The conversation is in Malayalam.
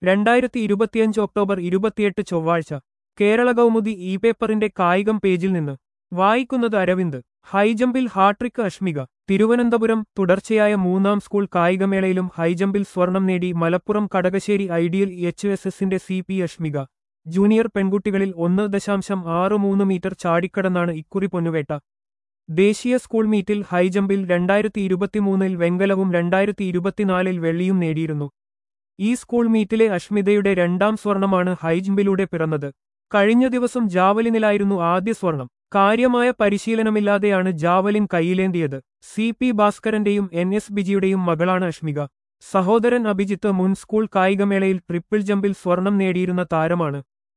രണ്ടായിരത്തി ഇരുപത്തിയഞ്ച് ഒക്ടോബർ ഇരുപത്തിയെട്ട് ചൊവ്വാഴ്ച കേരള കൗമുദി ഇ പേപ്പറിന്റെ കായികം പേജിൽ നിന്ന് വായിക്കുന്നത് അരവിന്ദ് ഹൈജമ്പിൽ ഹാട്രിക്ക് അഷ്മിക തിരുവനന്തപുരം തുടർച്ചയായ മൂന്നാം സ്കൂൾ കായികമേളയിലും ഹൈജമ്പിൽ സ്വർണം നേടി Malappuram Kadakassery ideal H S എസിന്റെ സി പി അഷ്മിക ജൂനിയർ പെൺകുട്ടികളിൽ ഒന്ന് ദശാംശം ആറ് മൂന്ന് മീറ്റർ ചാടിക്കടന്നാണ് ഇക്കുറി പൊന്നുവേട്ട ദേശീയ സ്കൂൾ മീറ്റിൽ ഹൈജമ്പിൽ രണ്ടായിരത്തി ഇരുപത്തിമൂന്നിൽ വെങ്കലവും രണ്ടായിരത്തി ഇരുപത്തിനാലിൽ വെള്ളിയും നേടിയിരുന്നു ഈ സ്കൂൾ മീറ്റിലെ അഷ്മിതയുടെ രണ്ടാം സ്വർണമാണ് ഹൈജമ്പിലൂടെ പിറന്നത് കഴിഞ്ഞ ദിവസം ജാവലിനിലായിരുന്നു ആദ്യ സ്വർണം കാര്യമായ പരിശീലനമില്ലാതെയാണ് ജാവലിൻ കൈയിലേന്തിയത് സി പി ഭാസ്കരന്റെയും എൻ എസ് ബിജിയുടെയും മകളാണ് അഷ്മിക സഹോദരൻ അഭിജിത്ത് മുൻ സ്കൂൾ കായികമേളയിൽ ട്രിപ്പിൾ ജമ്പിൽ സ്വർണം നേടിയിരുന്ന താരമാണ്